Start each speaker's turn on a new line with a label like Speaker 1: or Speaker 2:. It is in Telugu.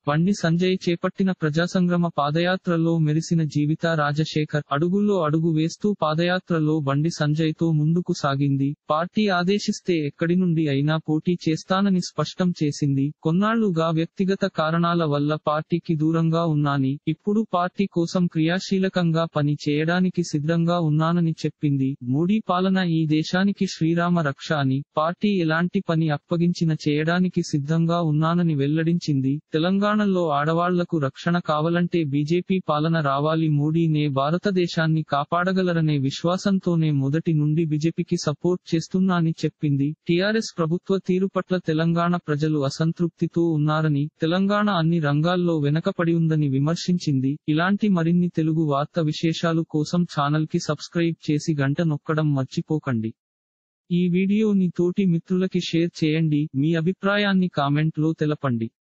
Speaker 1: బండి సంజయ్ చేపట్టిన ప్రజాసంగ్రమ పాదయాత్రలో మెరిసిన జీవిత రాజశేఖర్ అడుగుల్లో అడుగు వేస్తూ పాదయాత్రలో బండి సంజయ్ తో ముందుకు సాగింది పార్టీ ఆదేశిస్తే ఎక్కడి నుండి అయినా పోటీ చేస్తానని స్పష్టం చేసింది కొన్నాళ్లుగా వ్యక్తిగత కారణాల వల్ల పార్టీకి దూరంగా ఉన్నాని ఇప్పుడు పార్టీ కోసం క్రియాశీలకంగా పని చేయడానికి సిద్ధంగా ఉన్నానని చెప్పింది మోడీ పాలన ఈ దేశానికి శ్రీరామ రక్ష అని పార్టీ ఎలాంటి పని అప్పగించిన చేయడానికి సిద్ధంగా ఉన్నానని వెల్లడించింది తెలంగాణలో ఆడవాళ్లకు రక్షణ కావాలంటే బీజేపీ పాలన రావాలి మోడీనే భారతదేశాన్ని కాపాడగలరనే విశ్వాసంతోనే మొదటి నుండి బీజేపీకి సపోర్ట్ చేస్తున్నానని చెప్పింది టీఆర్ఎస్ ప్రభుత్వ తీరు పట్ల తెలంగాణ ప్రజలు అసంతృప్తితో ఉన్నారని తెలంగాణ అన్ని రంగాల్లో వెనకపడి ఉందని విమర్శించింది ఇలాంటి మరిన్ని తెలుగు వార్త విశేషాలు కోసం ఛానల్ కి సబ్స్క్రైబ్ చేసి గంట నొక్కడం మర్చిపోకండి ఈ వీడియోని తోటి మిత్రులకి షేర్ చేయండి మీ అభిప్రాయాన్ని కామెంట్ లో తెలపండి